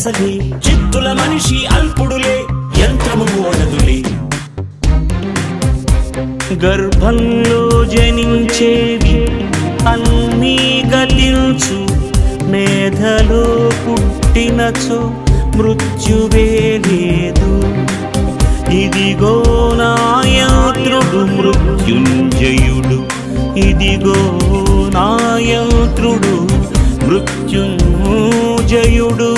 అసలే చిత్తుల మనిషి అల్పుడులే యంత్రము ఓడదులే గర్భంలో జనించేవి అన్నీ గలించు మేధలో పుట్టినచో మృత్యువే లేదు ఇదిగో నాయంత్రుడు మృత్యుంజయుడు ఇదిగో నాయంత్రుడు మృత్యుంజయుడు